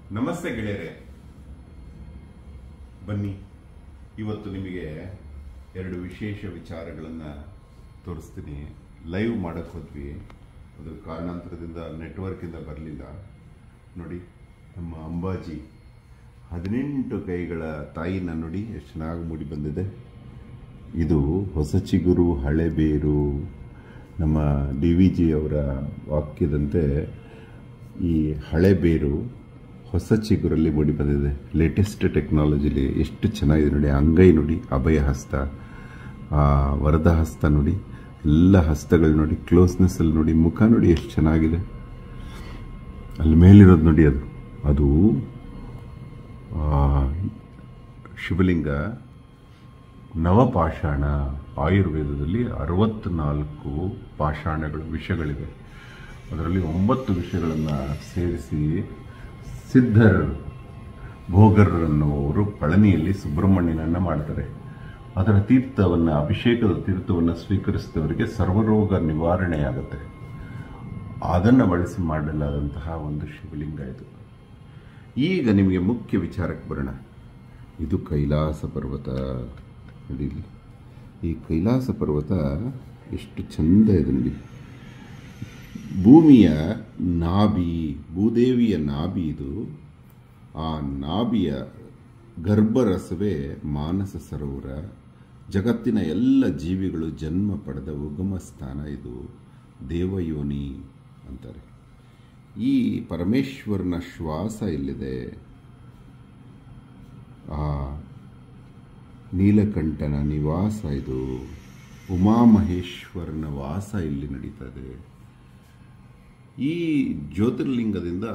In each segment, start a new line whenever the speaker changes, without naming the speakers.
ನಮಸ್ತೆ ಗೆಳೆಯರೆ ಬನ್ನಿ ಇವತ್ತು ನಿಮಗೆ ಎರಡು ವಿಶೇಷ ವಿಚಾರಗಳನ್ನು ತೋರಿಸ್ತೀನಿ ಲೈವ್ ಮಾಡಕ್ಕೆ ಹೋದ್ವಿ ಅದು ಕಾರಣಾಂತರದಿಂದ ನೆಟ್ವರ್ಕಿಂದ ಬರಲಿಲ್ಲ ನೋಡಿ ನಮ್ಮ ಅಂಬಾಜಿ ಹದಿನೆಂಟು ಕೈಗಳ ತಾಯಿನ ನೋಡಿ ಎಷ್ಟು ಚೆನ್ನಾಗಿ ಮೂಡಿ ಬಂದಿದೆ ಇದು ಹೊಸ ಚಿಗುರು ಹಳೆ ಬೇರು ನಮ್ಮ ಡಿ ವಿ ಜಿ ಅವರ ವಾಕ್ಯದಂತೆ ಈ ಹಳೆ ಬೇರು ಹೊಸ ಚಿಗುರಲ್ಲಿ ಮೂಡಿ ಬಂದಿದೆ ಲೇಟೆಸ್ಟ್ ಟೆಕ್ನಾಲಜಿಲಿ ಎಷ್ಟು ಚೆನ್ನಾಗಿದೆ ನೋಡಿ ಅಂಗೈ ನೋಡಿ ಅಭಯ ಹಸ್ತ ಆ ವರದ ಹಸ್ತ ನೋಡಿ ಎಲ್ಲ ಹಸ್ತಗಳು ನೋಡಿ ಕ್ಲೋಸ್ನೆಸ್ಸಲ್ಲಿ ನೋಡಿ ಮುಖ ನೋಡಿ ಎಷ್ಟು ಚೆನ್ನಾಗಿದೆ ಅಲ್ಲಿ ಮೇಲಿರೋದು ನೋಡಿ ಅದು ಅದು ಆ, ಶಿವಲಿಂಗ ನವಪಾಷಾಣ ಆಯುರ್ವೇದದಲ್ಲಿ ಅರವತ್ನಾಲ್ಕು ಪಾಷಾಣಗಳು ವಿಷಯಗಳಿವೆ ಅದರಲ್ಲಿ ಒಂಬತ್ತು ವಿಷಯಗಳನ್ನು ಸೇರಿಸಿ ಸಿದ್ಧರ್ ಭೋಗರ್ ಅನ್ನುವರು ಪಳನಿಯಲ್ಲಿ ಸುಬ್ರಹ್ಮಣ್ಯನನ್ನು ಮಾಡ್ತಾರೆ ಅದರ ತೀರ್ಥವನ್ನು ಅಭಿಷೇಕದ ತೀರ್ಥವನ್ನು ಸ್ವೀಕರಿಸಿದವರಿಗೆ ಸರ್ವರೋಗ ನಿವಾರಣೆಯಾಗುತ್ತೆ ಅದನ್ನು ಬಳಸಿ ಮಾಡಲಾದಂತಹ ಒಂದು ಶಿವಲಿಂಗ ಇದು ಈಗ ನಿಮಗೆ ಮುಖ್ಯ ವಿಚಾರಕ್ಕೆ ಬರೋಣ ಇದು ಕೈಲಾಸ ಪರ್ವತ ನೋಡಿ ಇಲ್ಲಿ. ಈ ಕೈಲಾಸ ಪರ್ವತ ಎಷ್ಟು ಚಂದ ಇದೆ ನೋಡಿ ಭೂಮಿಯ ನಾಭಿ ಭೂದೇವಿಯ ನಾಭಿ ಇದು ಆ ನಾಭಿಯ ಗರ್ಭರಸವೇ ಮಾನಸ ಸರೋವರ ಜಗತ್ತಿನ ಎಲ್ಲ ಜೀವಿಗಳು ಜನ್ಮ ಪಡೆದ ಉಗಮ ಸ್ಥಾನ ಇದು ದೇವಯೋನಿ ಅಂತಾರೆ ಈ ಪರಮೇಶ್ವರನ ಶ್ವಾಸ ಇಲ್ಲಿದೆ ಆ ನೀಲಕಂಠನ ನಿವಾಸ ಇದು ಉಮಾಮಹೇಶ್ವರನ ವಾಸ ಇಲ್ಲಿ ನಡೀತದೆ ಈ ಜ್ಯೋತಿರ್ಲಿಂಗದಿಂದ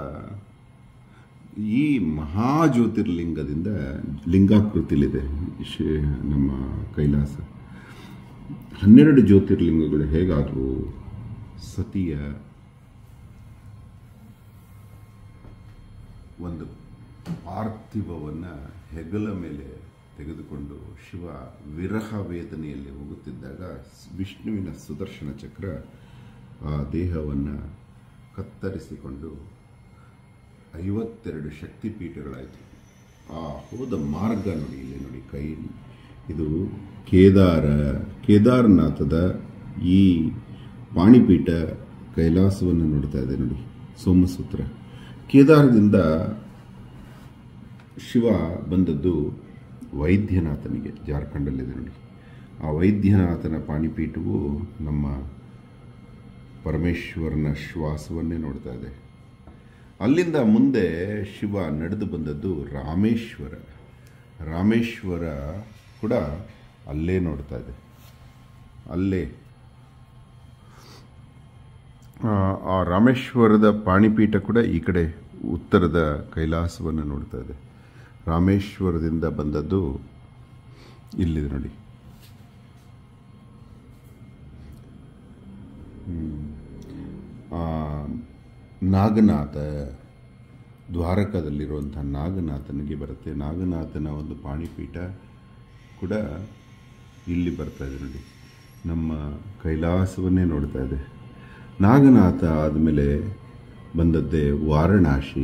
ಈ ಮಹಾ ಜ್ಯೋತಿರ್ಲಿಂಗದಿಂದ ಲಿಂಗಾಕೃತಿಲಿದೆ ಶಿ- ನಮ್ಮ ಕೈಲಾಸ ಹನ್ನೆರಡು ಜ್ಯೋತಿರ್ಲಿಂಗಗಳು ಹೇಗಾದವು ಸತಿಯ ಒಂದು ಪಾರ್ಥಿವವನ್ನು ಹೆಗಲ ಮೇಲೆ ತೆಗೆದುಕೊಂಡು ಶಿವ ವಿರಹ ವೇದನೆಯಲ್ಲಿ ಹೋಗುತ್ತಿದ್ದಾಗ ವಿಷ್ಣುವಿನ ಸುದರ್ಶನ ಚಕ್ರ ಆ ದೇಹವನ್ನು ಕತ್ತರಿಸಿಕೊಂಡು ಐವತ್ತೆರಡು ಶಕ್ತಿಪೀಠಗಳಾಯಿತು ಆ ಹೋದ ಮಾರ್ಗ ನೋಡಿ ಇಲ್ಲಿ ನೋಡಿ ಕೈ ಇದು ಕೇದಾರ ಕೇದಾರನಾಥದ ಈ ಪಾಣಿಪೀಠ ಕೈಲಾಸವನ್ನು ನೋಡ್ತಾ ಇದೆ ನೋಡಿ ಸೋಮಸೂತ್ರ ಕೇದಾರದಿಂದ ಶಿವ ಬಂದದ್ದು ವೈದ್ಯನಾಥನಿಗೆ ಜಾರ್ಖಂಡಲ್ಲಿದೆ ನೋಡಿ ಆ ವೈದ್ಯನಾಥನ ಪಾಣಿಪೀಠವು ನಮ್ಮ ಪರಮೇಶ್ವರನ ಶ್ವಾಸವನ್ನೇ ನೋಡ್ತಾ ಇದೆ ಅಲ್ಲಿಂದ ಮುಂದೆ ಶಿವ ನಡೆದು ಬಂದದ್ದು ರಾಮೇಶ್ವರ ರಾಮೇಶ್ವರ ಕೂಡ ಅಲ್ಲೇ ನೋಡ್ತಾ ಇದೆ ಅಲ್ಲೇ ಆ, ಆ ರಾಮೇಶ್ವರದ ಪಾಣಿಪೀಠ ಕೂಡ ಈ ಕಡೆ ಉತ್ತರದ ಕೈಲಾಸವನ್ನು ನೋಡ್ತಾ ಇದೆ ರಾಮೇಶ್ವರದಿಂದ ಬಂದದ್ದು ಇಲ್ಲಿದೆ ನೋಡಿ ಹ್ಮ್. ಆ, ನಾಗನಾಥ ದ್ವಾರಕದಲ್ಲಿರುವಂಥ ನಾಗನಾಥನಿಗೆ ಬರುತ್ತೆ ನಾಗನಾಥನ ಒಂದು ಪಾಣಿಪೀಠ ಕೂಡ ಇಲ್ಲಿ ಬರ್ತಾ ಇದೆ ನೋಡಿ ನಮ್ಮ ಕೈಲಾಸವನ್ನೇ ನೋಡ್ತಾ ಇದೆ ನಾಗನಾಥ ಆದಮೇಲೆ ಬಂದದ್ದೇ ವಾರಣಾಸಿ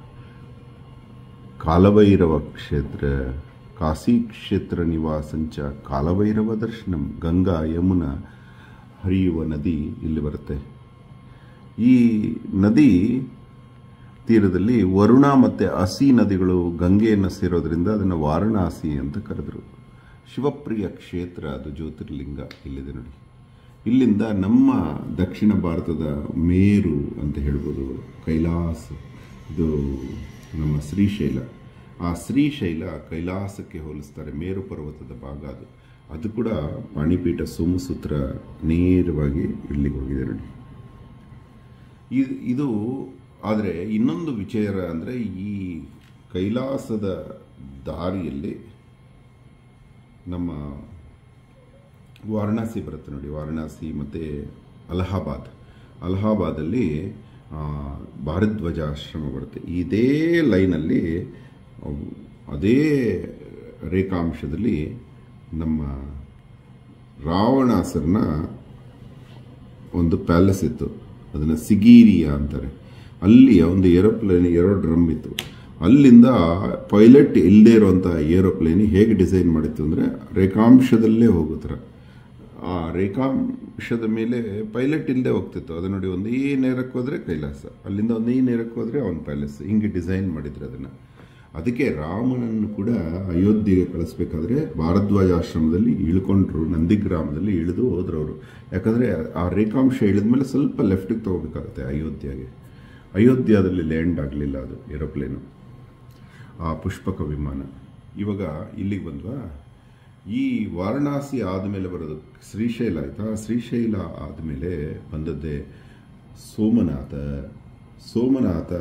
ಕಾಲಭೈರವ ಕ್ಷೇತ್ರ ಕಾಶಿ ಕ್ಷೇತ್ರ ನಿವಾಸಂಚ ಕಾಲಭೈರವ ದರ್ಶನಂ ಗಂಗಾ ಯಮುನಾ ಹರಿಯುವ ನದಿ ಇಲ್ಲಿ ಬರುತ್ತೆ ಈ ನದಿ ತೀರದಲ್ಲಿ ವರುಣ ಮತ್ತು ಅಸಿ ನದಿಗಳು ಗಂಗೆಯನ್ನು ಸೇರೋದ್ರಿಂದ ಅದನ್ನು ವಾರಣಾಸಿ ಅಂತ ಕರೆದರು ಶಿವಪ್ರಿಯ ಕ್ಷೇತ್ರ ಅದು ಜ್ಯೋತಿರ್ಲಿಂಗ ಇಲ್ಲಿದೆ ನೋಡಿ ಇಲ್ಲಿಂದ ನಮ್ಮ ದಕ್ಷಿಣ ಭಾರತದ ಮೇರು ಅಂತ ಹೇಳ್ಬೋದು ಕೈಲಾಸ ಇದು ನಮ್ಮ ಶ್ರೀಶೈಲ ಆ ಶ್ರೀಶೈಲ ಕೈಲಾಸಕ್ಕೆ ಹೋಲಿಸ್ತಾರೆ ಮೇರು ಪರ್ವತದ ಭಾಗ ಅದು ಅದು ಕೂಡ ಪಾಣಿಪೀಠ ಸೋಮಸೂತ್ರ ನೇರವಾಗಿ ಇಲ್ಲಿಗೆ ಹೋಗಿದೆ ನೋಡಿ ಇದು ಇದು ಆದರೆ ಇನ್ನೊಂದು ವಿಚಾರ ಅಂದರೆ ಈ ಕೈಲಾಸದ ದಾರಿಯಲ್ಲಿ ನಮ್ಮ ವಾರಣಾಸಿ ಬರುತ್ತೆ ನೋಡಿ ವಾರಣಾಸಿ ಮತ್ತು ಅಲಹಾಬಾದ್ ಅಲಹಾಬಾದಲ್ಲಿ ಆ, ಭಾರದ್ವಾಜ ಆಶ್ರಮ ಬರುತ್ತೆ ಇದೇ ಲೈನಲ್ಲಿ ಅವ್- ಅದೇ ರೇಖಾಂಶದಲ್ಲಿ ನಮ್ಮ ರಾವಣಾಸರನ ಒಂದು ಪ್ಯಾಲೇಸ್ ಇತ್ತು ಅದನ್ನು ಸಿಗೀರಿಯಾ ಅಂತಾರೆ ಅಲ್ಲಿ ಒಂದು ಏರೋಪ್ಲೇನ್ ಏರೋ ಡ್ರಮ್ ಇತ್ತು ಅಲ್ಲಿಂದ ಪೈಲಟ್ ಇಲ್ಲದೇ ಇರುವಂಥ ಏರೋಪ್ಲೇನ್ ಹೇಗೆ ಡಿಸೈನ್ ಮಾಡಿತ್ತು ಅಂದರೆ ರೇಖಾಂಶದಲ್ಲೇ ಹೋಗೋ ಥರ ಆ ರೇಖಾಂಶದ ಮೇಲೆ ಪೈಲಟ್ ಇಲ್ಲದೆ ಹೋಗ್ತಿತ್ತು ಅದು ನೋಡಿ ಒಂದು ಈ ನೇರಕ್ಕೆ ಹೋದರೆ ಕೈಲಾಸ ಅಲ್ಲಿಂದ ಒಂದು ಈ ನೇರಕ್ಕೆ ಹೋದರೆ ಅವನ ಪ್ಯಾಲೇಸ್ ಹಿಂಗೆ ಡಿಸೈನ್ ಮಾಡಿದ್ರು ಅದನ್ನು ಅದಕ್ಕೆ ರಾಮನನ್ನು ಕೂಡ ಅಯೋಧ್ಯೆಗೆ ಕಳಿಸ್ಬೇಕಾದ್ರೆ ಭಾರದ್ವಾಜ ಆಶ್ರಮದಲ್ಲಿ ಇಳ್ಕೊಂಡ್ರು ನಂದಿಗ್ರಾಮದಲ್ಲಿ ಇಳಿದು ಹೋದ್ರು ಅವರು ಯಾಕಂದರೆ ಆ ರೇಖಾಂಶ ಇಳಿದ ಮೇಲೆ ಸ್ವಲ್ಪ ಲೆಫ್ಟಿಗೆ ತೊಗೋಬೇಕಾಗುತ್ತೆ ಅಯೋಧ್ಯೆಗೆ ಅಯೋಧ್ಯದಲ್ಲಿ ಲ್ಯಾಂಡ್ ಆಗಲಿಲ್ಲ ಅದು ಏರೋಪ್ಲೇನು ಆ ಪುಷ್ಪಕ ವಿಮಾನ ಇವಾಗ ಇಲ್ಲಿಗೆ ಬಂದ್ವಾ ಈ ವಾರಣಾಸಿ ಆದಮೇಲೆ ಬರೋದು ಶ್ರೀಶೈಲ ಆಯ್ತಾ ಶ್ರೀಶೈಲ ಆದಮೇಲೆ ಬಂದದ್ದೇ ಸೋಮನಾಥ ಸೋಮನಾಥ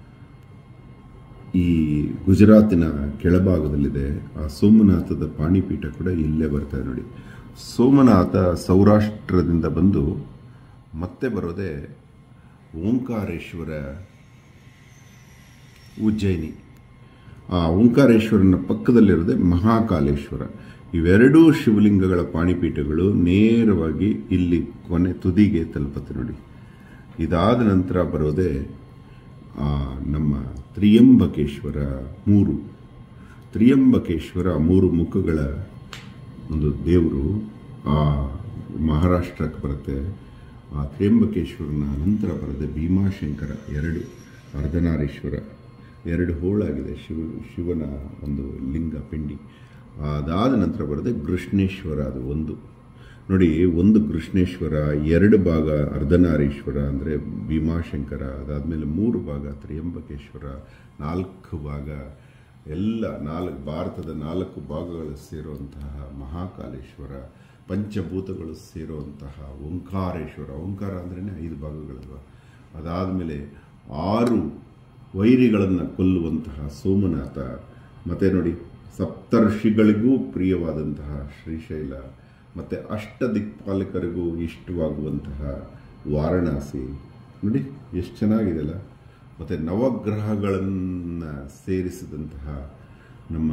ಈ ಗುಜರಾತಿನ ಕೆಳಭಾಗದಲ್ಲಿದೆ ಆ ಸೋಮನಾಥದ ಪಾಣಿಪೀಠ ಕೂಡ ಇಲ್ಲೇ ಬರ್ತಾ ಇದೆ ನೋಡಿ ಸೋಮನಾಥ ಸೌರಾಷ್ಟ್ರದಿಂದ ಬಂದು ಮತ್ತೆ ಬರೋದೇ ಓಂಕಾರೇಶ್ವರ ಉಜ್ಜಯಿನಿ ಆ ಓಂಕಾರೇಶ್ವರನ ಪಕ್ಕದಲ್ಲಿರೋದೆ ಮಹಾಕಾಲೇಶ್ವರ ಇವೆರಡೂ ಶಿವಲಿಂಗಗಳ ಪಾಣಿಪೀಠಗಳು ನೇರವಾಗಿ ಇಲ್ಲಿ ಕೊನೆ ತುದಿಗೆ ತಲುಪುತ್ತೆ ನೋಡಿ ಇದಾದ ನಂತರ ಬರೋದೇ ಆ, ನಮ್ಮ ತ್ರಿಯಂಬಕೇಶ್ವರ ಮೂರು ತ್ರಿಯಂಬಕೇಶ್ವರ ಮೂರು ಮುಖಗಳ ಒಂದು ದೇವರು ಆ ಮಹಾರಾಷ್ಟ್ರಕ್ಕೆ ಬರುತ್ತೆ ಆ ತ್ರಿಯಂಬಕೇಶ್ವರನ ನಂತರ ಬರುತ್ತೆ ಭೀಮಾಶಂಕರ ಎರಡು ಅರ್ಧನಾರೀಶ್ವರ ಎರಡು ಹೋಳಾಗಿದೆ ಶಿವ ಶಿವನ ಒಂದು ಲಿಂಗ ಪಿಂಡಿ ಅದಾದ ನಂತರ ಬರುತ್ತೆ ಕೃಷ್ಣೇಶ್ವರ ಅದು ಒಂದು ನೋಡಿ ಒಂದು ಕೃಷ್ಣೇಶ್ವರ ಎರಡು ಭಾಗ ಅರ್ಧನಾರೀಶ್ವರ ಅಂದರೆ ಭೀಮಾಶಂಕರ ಅದಾದಮೇಲೆ ಮೂರು ಭಾಗ ತ್ರಿಯಂಬಕೇಶ್ವರ ನಾಲ್ಕು ಭಾಗ ಎಲ್ಲ ನಾಲ್ಕು ಭಾರತದ ನಾಲ್ಕು ಭಾಗಗಳು ಸೇರುವಂತಹ ಮಹಾಕಾಲೇಶ್ವರ ಪಂಚಭೂತಗಳು ಸೇರುವಂತಹ ಓಂಕಾರೇಶ್ವರ ಓಂಕಾರ ಅಂದ್ರೇ ಐದು ಭಾಗಗಳಲ್ವ ಅದಾದಮೇಲೆ ಆರು ವೈರಿಗಳನ್ನು ಕೊಲ್ಲುವಂತಹ ಸೋಮನಾಥ ಮತ್ತು ನೋಡಿ ಸಪ್ತರ್ಷಿಗಳಿಗೂ ಪ್ರಿಯವಾದಂತಹ ಶ್ರೀಶೈಲ ಮತ್ತು ಅಷ್ಟದಿಕ್ಪಾಲಕರಿಗೂ ಇಷ್ಟವಾಗುವಂತಹ ವಾರಣಾಸಿ ನೋಡಿ ಎಷ್ಟು ಚೆನ್ನಾಗಿದೆಯಲ್ಲ ಮತ್ತು ನವಗ್ರಹಗಳನ್ನು ಸೇರಿಸಿದಂತಹ ನಮ್ಮ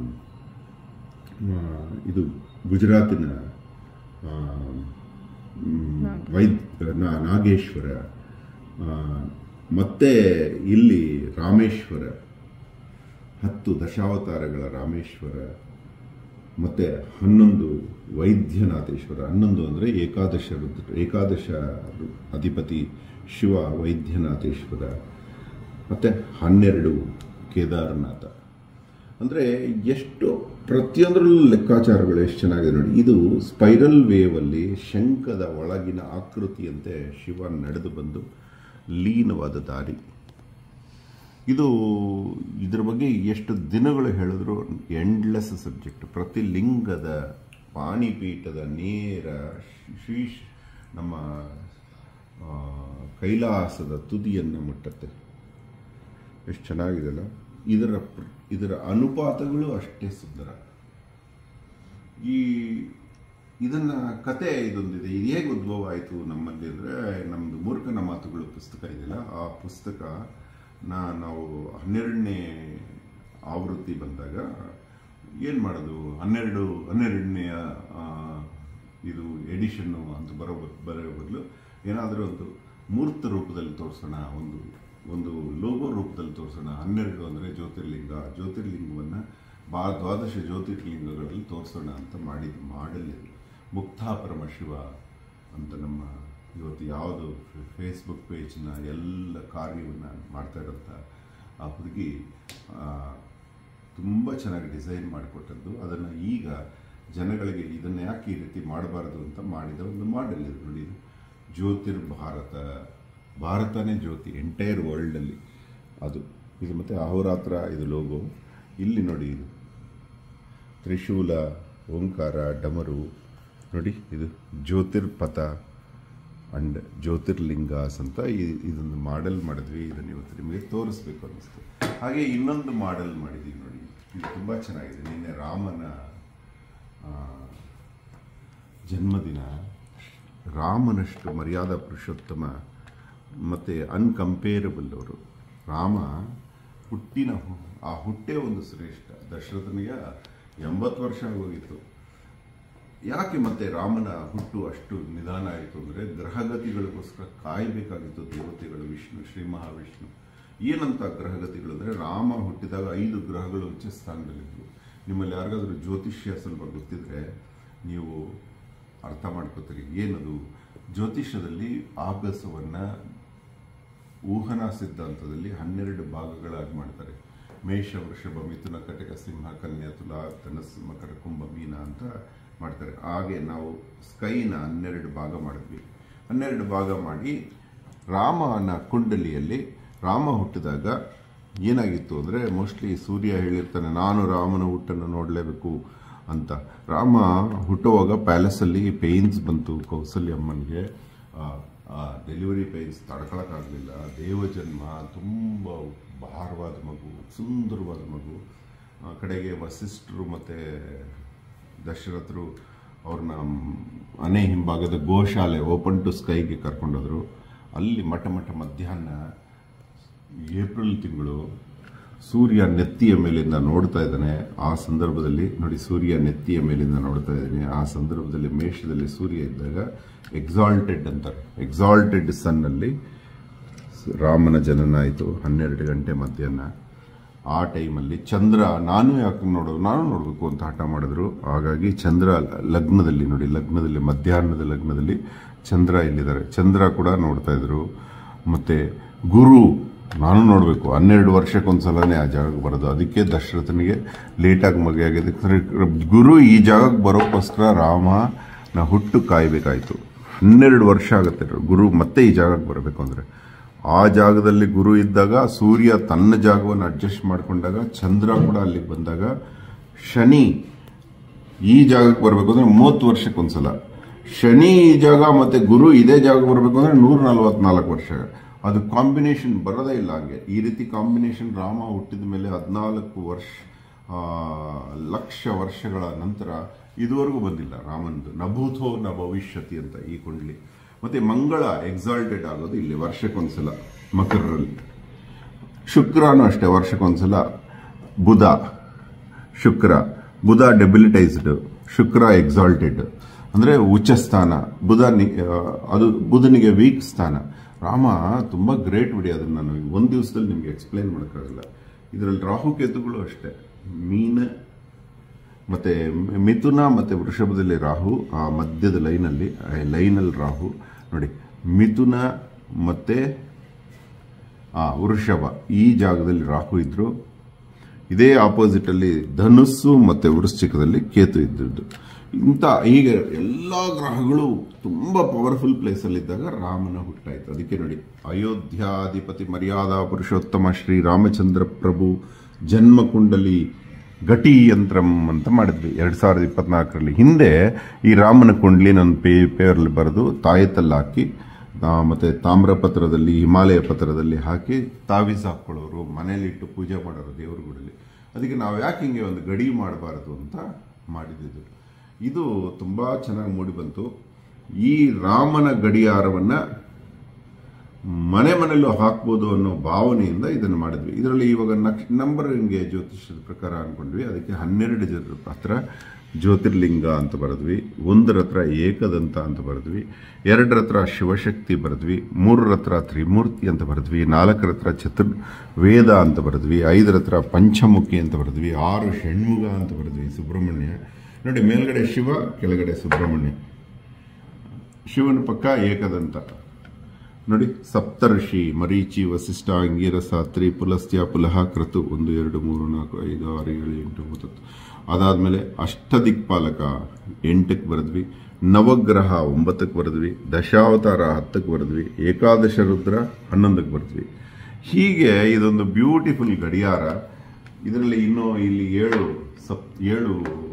ಆ, ಇದು ಗುಜರಾತಿನ ಆ, ಮ್, ವೈದ್ ನಾ- ನಾಗೇಶ್ವರ ಆ, ಮತ್ತೆ ಇಲ್ಲಿ ರಾಮೇಶ್ವರ ಹತ್ತು ದಶಾವತಾರಗಳ ರಾಮೇಶ್ವರ ಮತ್ತು ಹನ್ನೊಂದು ವೈದ್ಯನಾಥೇಶ್ವರ ಹನ್ನೊಂದು ಅಂದರೆ ಏಕಾದಶ ರುದ್ರ ಏಕಾದಶ ರು- ಅಧಿಪತಿ ಶಿವ ವೈದ್ಯನಾಥೇಶ್ವರ ಮತ್ತು ಹನ್ನೆರಡು ಕೇದಾರನಾಥ ಅಂದರೆ ಎಷ್ಟು ಪ್ರತಿಯೊಂದರಲ್ಲೂ ಲೆಕ್ಕಾಚಾರಗಳು ಎಷ್ಟು ಚೆನ್ನಾಗಿದೆ ನೋಡಿ ಇದು ಸ್ಪೈರಲ್ ವೇವಲ್ಲಿ ಶಂಖದ ಒಳಗಿನ ಆಕೃತಿಯಂತೆ ಶಿವ ನಡೆದು ಬಂದು ಲೀನವಾದ ದಾರಿ ಇದು ಇದ್ರ ಬಗ್ಗೆ ಎಷ್ಟು ದಿನಗಳು ಹೇಳಿದ್ರು ಎಂಡ್ಲೆಸ್ ಸಬ್ಜೆಕ್ಟ್ ಪ್ರತಿ ಲಿಂಗದ ಪಾಣಿಪೀಠದ ನೇರ ಶ್ರೀ ನಮ್ಮ ಆ, ಕೈಲಾಸದ ತುದಿಯನ್ನು ಮುಟ್ಟತ್ತೆ ಎಷ್ಟು ಚೆನ್ನಾಗಿದೆಯಲ್ಲ ಇದರ ಪ್ರ- ಇದರ ಅನುಪಾತಗಳು ಅಷ್ಟೇ ಸುಂದರ ಈ ಇದನ್ನ ಕತೆ ಇದೊಂದಿದೆ ಇದು ಹೇಗೆ ಉದ್ಭವ ಆಯಿತು ನಮ್ಮಲ್ಲಿ ಅಂದರೆ ನಮ್ಮದು ಮೂರ್ಖನ ಮಾತುಗಳು ಪುಸ್ತಕ ಇದೆಯಲ್ಲ ಆ ಪುಸ್ತಕ ನಾ ನಾವು ಹನ್ನೆರಡನೇ ಆವೃತ್ತಿ ಬಂದಾಗ ಏನು ಮಾಡೋದು ಹನ್ನೆರಡು ಹನ್ನೆರಡನೆಯ ಆ, ಇದು ಎಡಿಷನ್ನು ಅಂತ ಬರೋ ಬರೋ ಬದಲು ಏನಾದರೂ ಒಂದು ಮೂರ್ತ ರೂಪದಲ್ಲಿ ತೋರಿಸೋಣ ಒಂದು ಒಂದು ಲೋಗೋ ರೂಪದಲ್ಲಿ ತೋರಿಸೋಣ ಹನ್ನೆರಡು ಅಂದರೆ ಜ್ಯೋತಿರ್ಲಿಂಗ ಜ್ಯೋತಿರ್ಲಿಂಗವನ್ನು ಬಾ ದ್ವಾದಶ ಜ್ಯೋತಿರ್ಲಿಂಗಗಳಲ್ಲಿ ತೋರಿಸೋಣ ಅಂತ ಮಾಡಿದ ಮಾಡಲ್ ಮುಕ್ತಾ ಪರಮ ಶಿವ ಅಂತ ನಮ್ಮ ಇವತ್ತು ಯಾವುದು ಫೇಸ್ಬುಕ್ ಪೇಜ್ನ ಎಲ್ಲ ಕಾರ್ಯವನ್ನು ಮಾಡ್ತಾ ಇರೋಂಥ ಆ ಹುಡುಗಿ ತುಂಬ ಚೆನ್ನಾಗಿ ಡಿಸೈನ್ ಮಾಡಿಕೊಟ್ಟದ್ದು ಅದನ್ನು ಈಗ ಜನಗಳಿಗೆ ಇದನ್ನು ಯಾಕೆ ಈ ರೀತಿ ಮಾಡಬಾರದು ಅಂತ ಮಾಡಿದ ಒಂದು ಮಾಡೆಲ್ ಇದು ನೋಡಿ ಇದು ಜ್ಯೋತಿರ್ ಭಾರತ ಭಾರತನೇ ಜ್ಯೋತಿ ಎಂಟೈರ್ ವರ್ಲ್ಡಲ್ಲಿ ಅದು ಇದು ಮತ್ತು ಅಹೋರಾತ್ರ ಇದು ಲೋಗೋ ಇಲ್ಲಿ ನೋಡಿ ಇದು ತ್ರಿಶೂಲ ಓಂಕಾರ ಡಮರು ನೋಡಿ ಇದು ಜ್ಯೋತಿರ್ಪಥ ಅಂಡ್ ಜ್ಯೋತಿರ್ಲಿಂಗಾಸ್ ಅಂತ ಈ- ಇದೊಂದು ಮಾಡೆಲ್ ಮಾಡಿದ್ವಿ ಇದನ್ನು ಇವತ್ತು ನಿಮಗೆ ತೋರಿಸ್ಬೇಕು ಅನ್ನಿಸ್ತು ಹಾಗೆ ಇನ್ನೊಂದು ಮಾಡೆಲ್ ಮಾಡಿದ್ದೀವಿ ನೋಡಿ ಇದು ತುಂಬ ಚೆನ್ನಾಗಿದೆ ನಿನ್ನೆ ರಾಮನ ಆ, ಜನ್ಮದಿನ ರಾಮನಷ್ಟು ಮರ್ಯಾದಾ ಪುರುಷೋತ್ತಮ ಮತ್ತು ಅನ್ಕಂಪೇರಬಲ್ ಅವರು ರಾಮ ಹುಟ್ಟಿನ ಹು- ಆ ಹುಟ್ಟೇ ಒಂದು ಶ್ರೇಷ್ಠ ದಶರಥನಿಗೆ ಎಂಬತ್ತು ವರ್ಷ ಆಗೋಗಿತ್ತು ಯಾಕೆ ಮತ್ತೆ ರಾಮನ ಹುಟ್ಟು ಅಷ್ಟು ನಿಧಾನ ಆಯಿತು ಅಂದರೆ ಗ್ರಹಗತಿಗಳಿಗೋಸ್ಕರ ಕಾಯಬೇಕಾಗಿತ್ತು ದೇವತೆಗಳು ವಿಷ್ಣು ಶ್ರೀ ಮಹಾವಿಷ್ಣು ಏನಂತ ಗ್ರಹಗತಿಗಳು ಅಂದರೆ ರಾಮ ಹುಟ್ಟಿದಾಗ ಐದು ಗ್ರಹಗಳು ಉಚ್ಚ ಸ್ಥಾನದಲ್ಲಿದ್ವು ನಿಮ್ಮಲ್ಲಿ ಯಾರಿಗಾದ್ರೂ ಜ್ಯೋತಿಷ್ಯ ಸ್ವಲ್ಪ ಗೊತ್ತಿದ್ರೆ ನೀವು ಅರ್ಥ ಮಾಡ್ಕೋತೀರಿ ಏನದು ಜ್ಯೋತಿಷ್ಯದಲ್ಲಿ ಆಗಸವನ್ನು ಊಹನಾ ಸಿದ್ಧಾಂತದಲ್ಲಿ ಹನ್ನೆರಡು ಭಾಗಗಳಾಗಿ ಮಾಡ್ತಾರೆ ಮೇಷ ವೃಷಭ ಮಿಥುನ ಕಟಕ ಸಿಂಹ ಕನ್ಯಾ ತುಲಾ ಧನಸ್ಸು ಮಕರ ಕುಂಭ ಮೀನ ಅಂತ ಮಾಡ್ತಾರೆ ಹಾಗೆ ನಾವು ಸ್ಕೈನ ಹನ್ನೆರಡು ಭಾಗ ಮಾಡಿದ್ವಿ ಹನ್ನೆರಡು ಭಾಗ ಮಾಡಿ ರಾಮನ ಕುಂಡಲಿಯಲ್ಲಿ ರಾಮ ಹುಟ್ಟಿದಾಗ ಏನಾಗಿತ್ತು ಅಂದರೆ ಮೋಸ್ಟ್ಲಿ ಸೂರ್ಯ ಹೇಳಿರ್ತಾನೆ ನಾನು ರಾಮನ ಹುಟ್ಟನ್ನು ನೋಡಲೇಬೇಕು ಅಂತ ರಾಮ ಹುಟ್ಟುವಾಗ ಪ್ಯಾಲೇಸಲ್ಲಿ ಪೇಯ್ನ್ಸ್ ಬಂತು ಕೌಸಲ್ಯಮ್ಮನಿಗೆ ಡೆಲಿವರಿ ಪೇಯ್ನ್ಸ್ ತಡ್ಕೊಳಕ್ಕಾಗಲಿಲ್ಲ ದೇವಜನ್ಮ ತುಂಬ ಭಾರವಾದ ಮಗು ಸುಂದರವಾದ ಮಗು ಆ ಕಡೆಗೆ ವಸಿಷ್ಠರು ಮತ್ತು ದಶರಥರು ಅವ್ರನ್ನ ಮನೆ ಹಿಂಭಾಗದ ಗೋಶಾಲೆ ಓಪನ್ ಟು ಸ್ಕೈಗೆ ಕರ್ಕೊಂಡೋದ್ರು ಅಲ್ಲಿ ಮಠ ಮಠ ಮಧ್ಯಾಹ್ನ ಏಪ್ರಿಲ್ ತಿಂಗಳು ಸೂರ್ಯ ನೆತ್ತಿಯ ಮೇಲಿಂದ ನೋಡ್ತಾ ಇದ್ದಾನೆ ಆ ಸಂದರ್ಭದಲ್ಲಿ ನೋಡಿ ಸೂರ್ಯ ನೆತ್ತಿಯ ಮೇಲಿಂದ ನೋಡ್ತಾ ಇದ್ದಾನೆ ಆ ಸಂದರ್ಭದಲ್ಲಿ ಮೇಷದಲ್ಲಿ ಸೂರ್ಯ ಇದ್ದಾಗ ಎಕ್ಸಾಲ್ಟೆಡ್ ಅಂತಾರೆ ಎಕ್ಸಾಲ್ಟೆಡ್ ಸನ್ನಲ್ಲಿ ರಾಮನ ಜನನ ಆಯಿತು ಹನ್ನೆರಡು ಗಂಟೆ ಮಧ್ಯಾಹ್ನ ಆ ಟೈಮಲ್ಲಿ ಚಂದ್ರ ನಾನು ಯಾಕೆ ನೋಡೋದು ನಾನು ನೋಡಬೇಕು ಅಂತ ಹಠ ಮಾಡಿದ್ರು ಹಾಗಾಗಿ ಚಂದ್ರ ಲಗ್ನದಲ್ಲಿ ನೋಡಿ ಲಗ್ನದಲ್ಲಿ ಮಧ್ಯಾಹ್ನದ ಲಗ್ನದಲ್ಲಿ ಚಂದ್ರ ಇಲ್ಲಿದ್ದಾರೆ ಚಂದ್ರ ಕೂಡ ನೋಡ್ತಾ ಇದ್ರು ಮತ್ತೆ ಗುರು ನಾನು ನೋಡಬೇಕು ಹನ್ನೆರಡು ವರ್ಷಕ್ಕೊಂದ್ಸಲನೇ ಆ ಜಾಗಕ್ಕೆ ಬರೋದು ಅದಕ್ಕೆ ದಶರಥನಿಗೆ ಲೇಟಾಗಿ ಮದುವೆ ಆಗಿದೆ ಯಾಕಂದ್ರೆ ಗುರು ಈ ಜಾಗಕ್ಕೆ ಬರೋಕ್ಕೋಸ್ಕರ ರಾಮನ ಹುಟ್ಟು ಕಾಯಬೇಕಾಯಿತು ಹನ್ನೆರಡು ವರ್ಷ ಆಗುತ್ತೆ ಗುರು ಮತ್ತೆ ಈ ಜಾಗಕ್ಕೆ ಬರಬೇಕು ಅಂದರೆ ಆ ಜಾಗದಲ್ಲಿ ಗುರು ಇದ್ದಾಗ ಸೂರ್ಯ ತನ್ನ ಜಾಗವನ್ನು ಅಡ್ಜಸ್ಟ್ ಮಾಡಿಕೊಂಡಾಗ ಚಂದ್ರ ಕೂಡ ಅಲ್ಲಿಗೆ ಬಂದಾಗ ಶನಿ ಈ ಜಾಗಕ್ಕೆ ಬರಬೇಕು ಅಂದ್ರೆ ಮೂವತ್ತು ವರ್ಷಕ್ಕೊಂದ್ಸಲ ಶನಿ ಈ ಜಾಗ ಮತ್ತೆ ಗುರು ಇದೇ ಜಾಗಕ್ಕೆ ಬರಬೇಕು ಅಂದ್ರೆ ನೂರ ನಲವತ್ನಾಲ್ಕು ವರ್ಷ ಅದು ಕಾಂಬಿನೇಷನ್ ಬರೋದೇ ಇಲ್ಲ ಹಂಗೆ ಈ ರೀತಿ ಕಾಂಬಿನೇಷನ್ ರಾಮ ಹುಟ್ಟಿದ ಮೇಲೆ ಹದಿನಾಲ್ಕು ವರ್ಷ ಆ, ಲಕ್ಷ ವರ್ಷಗಳ ನಂತರ ಇದುವರೆಗೂ ಬಂದಿಲ್ಲ ರಾಮಂದು ನಭೂತೋ ನ ಭವಿಷ್ಯತಿ ಅಂತ ಈ ಕುಂಡ್ಲಿ ಮತ್ತೆ ಮಂಗಳ ಎಕ್ಸಾಲ್ಟೆಡ್ ಆಗೋದು ಇಲ್ಲಿ ವರ್ಷಕ್ಕೊಂದ್ಸಲ ಮಕರಲ್ಲಿ ಶುಕ್ರನೂ ಅಷ್ಟೇ ವರ್ಷಕ್ಕೊಂದ್ಸಲ ಬುಧ ಶುಕ್ರ ಬುಧ ಡೆಬಿಲಿಟೈಸ್ಡ್ ಶುಕ್ರ ಎಕ್ಸಾಲ್ಟೆಡ್ ಅಂದರೆ ಉಚ್ಚ ಸ್ಥಾನ ಬುಧ ನಿ- ಆ, ಅದು ಬುಧನಿಗೆ ವೀಕ್ ಸ್ಥಾನ ರಾಮ ತುಂಬ ಗ್ರೇಟ್ ಬಿಡಿ ಅದನ್ನು ನಾನು ಒಂದು ದಿವಸದಲ್ಲಿ ನಿಮಗೆ ಎಕ್ಸ್ಪ್ಲೈನ್ ಮಾಡೋಕ್ಕಾಗಲ್ಲ ಇದರಲ್ಲಿ ರಾಹುಕೇತುಗಳು ಅಷ್ಟೇ ಮೀನ ಮತ್ತೆ ಮಿಥುನ ಮತ್ತೆ ವೃಷಭದಲ್ಲಿ ರಾಹು ಆ ಮಧ್ಯದ ಲೈನಲ್ಲಿ ಲೈನಲ್ಲಿ ರಾಹು ನೋಡಿ ಮಿಥುನ ಮತ್ತೆ ಆ ವೃಷಭ ಈ ಜಾಗದಲ್ಲಿ ರಾಹು ಇದ್ರು ಇದೇ ಆಪೋಸಿಟ್ ಅಲ್ಲಿ ಧನುಸ್ಸು ಮತ್ತೆ ವೃಶ್ಚಿಕದಲ್ಲಿ ಕೇತು ಇದ್ದದ್ದು ಇಂಥ ಹೀಗೆ ಎಲ್ಲ ಗ್ರಹಗಳು ತುಂಬಾ ಪವರ್ಫುಲ್ ಪ್ಲೇಸ್ ಅಲ್ಲಿ ಇದ್ದಾಗ ರಾಮನ ಹುಟ್ಟಾಯ್ತು ಅದಕ್ಕೆ ನೋಡಿ ಅಯೋಧ್ಯಾಧಿಪತಿ ಮರ್ಯಾದಾ ಪುರುಷೋತ್ತಮ ಶ್ರೀ ರಾಮಚಂದ್ರ ಪ್ರಭು ಜನ್ಮ ಕುಂಡಲಿ ಘಟಿ ಯಂತ್ರಂ ಅಂತ ಮಾಡಿದ್ವಿ ಎರಡ್ ಸಾವಿರದ ಇಪ್ಪತ್ನಾಲ್ಕರಲ್ಲಿ ಹಿಂದೆ ಈ ರಾಮನ ಕುಂಡ್ಲಿ ನನ್ನ ಪೇ ಪೇರಲ್ಲಿ ಬರೆದು ತಾಯತಲ್ಲಿ ಹಾಕಿ ಆ, ಮತ್ತೆ ತಾಮ್ರ ಪತ್ರದಲ್ಲಿ ಹಿಮಾಲಯ ಪತ್ರದಲ್ಲಿ ಹಾಕಿ ತಾವೀಸ್ ಹಾಕೊಳ್ಳೋರು ಮನೇಲಿಟ್ಟು ಪೂಜೆ ಮಾಡೋರು ದೇವ್ರ ಗುಡಲ್ಲಿ ಅದಕ್ಕೆ ನಾವು ಯಾಕೆ ಹಿಂಗೆ ಒಂದು ಗಡಿ ಮಾಡಬಾರದು ಅಂತ ಮಾಡಿದ್ದು ಇದು ತುಂಬಾ ಚೆನ್ನಾಗಿ ಮೂಡಿ ಬಂತು ಈ ರಾಮನ ಗಡಿಯಾರವನ್ನ ಮನೆ ಮನೆಯಲ್ಲೂ ಹಾಕ್ಬೋದು ಅನ್ನೋ ಭಾವನೆಯಿಂದ ಇದನ್ನು ಮಾಡಿದ್ವಿ ಇದರಲ್ಲಿ ಇವಾಗ ನಕ್ಷ ನಂಬರಿಂಗ್ಗೆ ಜ್ಯೋತಿಷ್ಯದ ಪ್ರಕಾರ ಅನ್ಕೊಂಡ್ವಿ ಅದಕ್ಕೆ ಹನ್ನೆರಡು ಜನರ ಹತ್ರ ಜ್ಯೋತಿರ್ಲಿಂಗ ಅಂತ ಬರೆದ್ವಿ ಒಂದರ ಹತ್ರ ಏಕದಂತ ಅಂತ ಬರೆದ್ವಿ ಎರಡರ ಹತ್ರ ಶಿವಶಕ್ತಿ ಬರೆದ್ವಿ ಮೂರರ ಹತ್ರ ತ್ರಿಮೂರ್ತಿ ಅಂತ ಬರೆದ್ವಿ ನಾಲ್ಕರ ಹತ್ರ ಚತುರ್ ವೇದ ಅಂತ ಬರೆದ್ವಿ ಐದರ ಹತ್ರ ಪಂಚಮುಖಿ ಅಂತ ಬರೆದ್ವಿ ಆರು ಷಣ್ಮುಗ ಅಂತ ಬರೆದ್ವಿ ಸುಬ್ರಹ್ಮಣ್ಯ ನೋಡಿ ಮೇಲ್ಗಡೆ ಶಿವ ಕೆಳಗಡೆ ಸುಬ್ರಹ್ಮಣ್ಯ ಶಿವನ ಪಕ್ಕ ಏಕದಂತ ನೋಡಿ ಸಪ್ತರ್ಷಿ ಮರೀಚಿ ವಸಿಷ್ಠ ಅಂಗೀರಸ ತ್ರಿ ಪುಲಸ್ತ್ಯ ಪುಲಹ ಕ್ರತು ಒಂದು ಎರಡು ಮೂರು ನಾಲ್ಕು ಐದು ಆರು ಏಳು ಎಂಟು ಒಂಬತ್ತು ಹತ್ತು. ಅದಾದ್ಮೇಲೆ ಅಷ್ಟದಿಕ್ಪಾಲಕ ಎಂಟಕ್ಕೆ ಬರೆದ್ವಿ ನವಗ್ರಹ ಒಂಬತ್ತಕ್ಕೆ ಬರೆದ್ವಿ ದಶಾವತಾರ ಹತ್ತಕ್ಕೆ ಬರೆದ್ವಿ ಏಕಾದಶ ರುದ್ರ ಹನ್ನೊಂದಕ್ಕೆ ಬರೆದ್ವಿ ಹೀಗೆ ಇದೊಂದು ಬ್ಯೂಟಿಫುಲ್ ಗಡಿಯಾರ ಇದರಲ್ಲಿ ಇನ್ನೂ ಇಲ್ಲಿ ಏಳು ಸಪ್ ಏಳು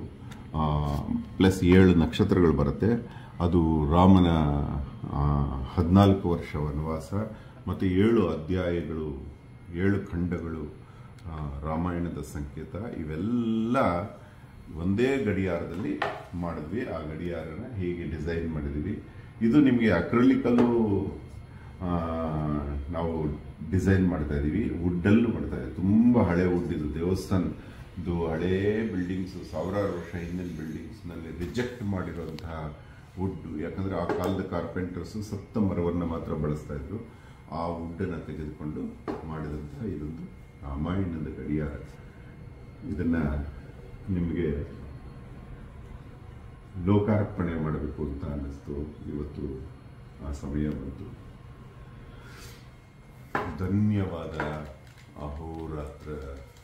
ಪ್ಲಸ್ ಏಳು ನಕ್ಷತ್ರಗಳು ಬರುತ್ತೆ ಅದು ರಾಮನ ಆ, ಹದಿನಾಲ್ಕು ವರ್ಷ ವನವಾಸ ಮತ್ತು ಏಳು ಅಧ್ಯಾಯಗಳು ಏಳು ಖಂಡಗಳು ಆ, ರಾಮಾಯಣದ ಸಂಕೇತ ಇವೆಲ್ಲ ಒಂದೇ ಗಡಿಯಾರದಲ್ಲಿ ಮಾಡಿದ್ವಿ ಆ ಗಡಿಯಾರನ ಹೀಗೆ ಡಿಸೈನ್ ಮಾಡಿದ್ವಿ ಇದು ನಿಮಗೆ ಅಕ್ರಲಿಕಲ್ಲೂ ಆ, ನಾವು ಡಿಸೈನ್ ಮಾಡ್ತಾ ಇದೀವಿ ವುಡ್ಡಲ್ಲೂ ಮಾಡ್ತಾ ಇದ್ದೀವಿ ತುಂಬ ಹಳೆ ವುಡ್ ಇದು ದೇವಸ್ಥಾನದ್ದು ಹಳೇ ಬಿಲ್ಡಿಂಗ್ಸ್ ಸಾವಿರಾರು ವರ್ಷ ಹಿಂದಿನ ಬಿಲ್ಡಿಂಗ್ಸ್ನಲ್ಲಿ ರಿಜೆಕ್ಟ್ ಮಾಡಿರುವಂತಹ ವುಡ್ ಯಾಕಂದ್ರೆ ಆ ಕಾಲದ ಕಾರ್ಪೆಂಟರ್ಸ್ ಸತ್ತ ಮರವನ್ನು ಮಾತ್ರ ಬಳಸ್ತಾ ಇದ್ರು ಆ ವುಡ್ಡನ್ನು ತೆಗೆದುಕೊಂಡು ಮಾಡಿದಂಥ ಇದೊಂದು ರಾಮಾಯಣದ ಗಡಿಯಾರ ಇದನ್ನು ನಿಮಗೆ ಲೋಕಾರ್ಪಣೆ ಮಾಡಬೇಕು ಅಂತ ಅನ್ನಿಸ್ತು ಇವತ್ತು ಆ ಸಮಯ ಬಂತು ಧನ್ಯವಾದ ಅಹೋರಾತ್ರ